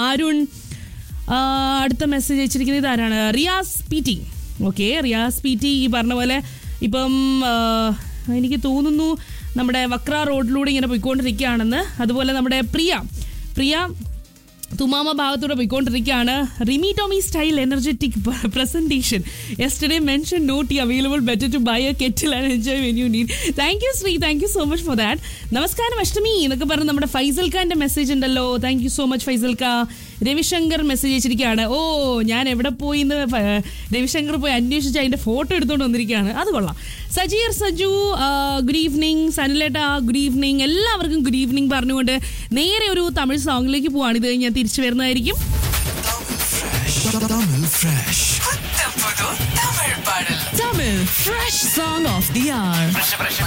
അരുൺ ആ, അടുത്ത മെസ്സേജ് അയച്ചിരിക്കുന്നത് ഇതാരാണ് Riyas P T okay Riyas P T ഈ പറഞ്ഞ പോലെ ഇപ്പം ആ, എനിക്ക് തോന്നുന്നു നമ്മുടെ വക്ര റോഡിലൂടെ ഇങ്ങനെ പോയിക്കൊണ്ടിരിക്കുകയാണെന്ന് അതുപോലെ നമ്മുടെ പ്രിയ പ്രിയ തുമാമ ഭാഗത്തൂടെ പോയിക്കൊണ്ടിരിക്കുകയാണ് Rimi Tomy style energetic presentation yesterday mention not available better to buy a kettle and enjoy when you need thank you Sree thank you so much for that നമസ്കാരം അഷ്ടമി എന്നൊക്കെ പറഞ്ഞ് നമ്മുടെ ഫൈസൽ ഖാന്റെ മെസ്സേജ് ഉണ്ടല്ലോ thank you so much Faisal ഖാ Ravishankar message അയച്ചിരിക്കുകയാണ് ഓ ഞാൻ എവിടെ പോയി എന്ന് ഫ- രവിശങ്കർ പോയി അന്വേഷിച്ച് അതിന്റെ ഫോട്ടോ എടുത്തുകൊണ്ട് വന്നിരിക്കുകയാണ് അത് കൊള്ളാം സജീർ സജു ഗുഡ് ഈവനിങ് സനിലേട്ട ഗുഡ് ഈവനിങ് എല്ലാവർക്കും ഗുഡ് ഈവനിങ് പറഞ്ഞുകൊണ്ട് നേരെ ഒരു തമിഴ് സോങ്ങിലേക്ക് പോവാണ് ഇത് ഞാൻ തിരിച്ചു വരുന്നതായിരിക്കും Tamil Fresh. Tamil Fresh Song of the Hour. Fresh, fresh,